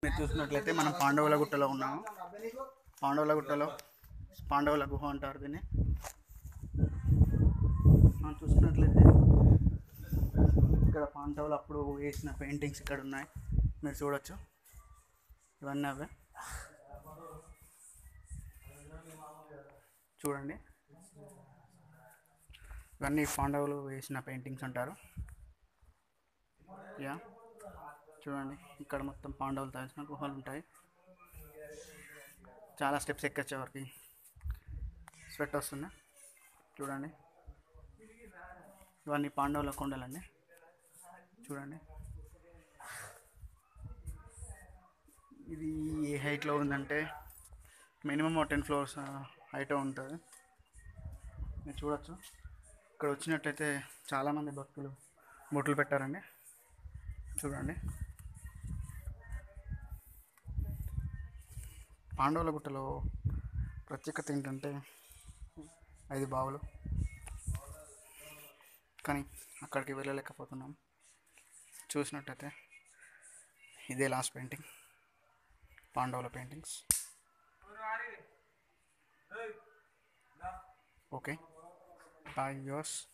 మీరు చూసినట్లయితే మనం పాండవుల గుట్టలో ఉన్నాము పాండవుల గుట్టలో పాండవుల గుహ అంటారు దీన్ని మనం చూసినట్లయితే ఇక్కడ పాండవులు అప్పుడు వేసిన పెయింటింగ్స్ ఇక్కడ ఉన్నాయి మీరు చూడొచ్చు ఇవన్నీ అవే చూడండి ఇవన్నీ పాండవులు వేసిన పెయింటింగ్స్ అంటారు యా చూడండి ఇక్కడ మొత్తం పాండవులు తయాల్సిన గుహలు ఉంటాయి చాలా స్టెప్స్ ఎక్కొచ్చే వరకు స్వెట్ వస్తుంది చూడండి ఇవన్నీ పాండవుల కొండలండి చూడండి ఇది ఏ హైట్లో ఉందంటే మినిమం టెన్ ఫ్లోర్స్ హైట్ ఉంటుంది మీరు చూడొచ్చు ఇక్కడ వచ్చినట్టయితే చాలామంది భక్తులు బొట్లు పెట్టారండి చూడండి పాండవుల గుట్టలో ప్రత్యేకత ఏంటంటే ఐదు బావులు కానీ అక్కడికి వెళ్ళలేకపోతున్నాం చూసినట్టయితే ఇదే లాస్ట్ పెయింటింగ్ పాండవుల పెయింటింగ్స్ ఓకే బాయ్ యోస్